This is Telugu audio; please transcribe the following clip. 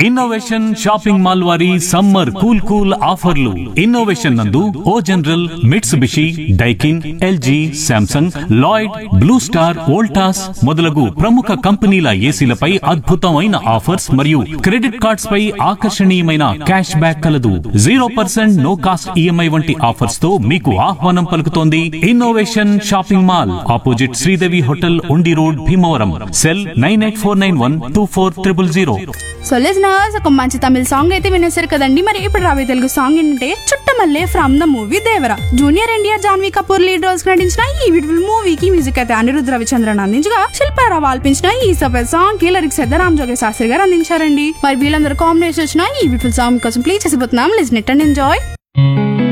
ఇన్నోవేషన్ షాపింగ్ మాల్ వారి సమ్మర్ కూల్ కూల్ ఆఫర్లు ఇన్నోవేషన్ నందు O General Mitsubishi Daikin LG Samsung Lloyd Blue Star Voltas మొదలగు ప్రముఖ కంపెనీల ఏసీలపై అద్భుతమైన ఆఫర్స్ మరియు క్రెడిట్ కార్డ్స్ పై ఆకర్షణీయమైన క్యాష్ బ్యాక్ కలదు zero percent no cost EMI వంటి ఆఫర్స్ తో మీకు ఆహ్వానం పలుకుతోంది innovation shopping mall opposite Sridevi hotel Undi road Bhimavaram cell nine eight four nine one two four triple zero so listeners ఒక మంచి తమిళ సాంగ్ అయితే వినేశారు కదండి మరి ఇప్పుడు రాబోయే తెలుగు సాంగ్ ఏంటంటే Chuttamalle from the movie Devara Junior NTR Janhvi Kapoor lead roles నటించిన ఈ బ్యూటిఫుల్ మూవీకి మ్యూజిక్ అయితే అనిరుద్ధ రవిచంద్రన్ అందించగా శిల్పారావు ఆల్పించిన ఈ సఫర్ సాంగ్ కి లిరిక్స్ అయితే రామ్ జోగే శాస్త్రి గారు అందించారండి మరి వీళ్ళందరూ కాంబినేషన్ వచ్చిన ఈ బ్యూటిఫుల్ సాంగ్ కోసం ప్లీజ్ చేసిపోతున్నాం లిజన్ ఇట్ అండ్ ఎంజాయ్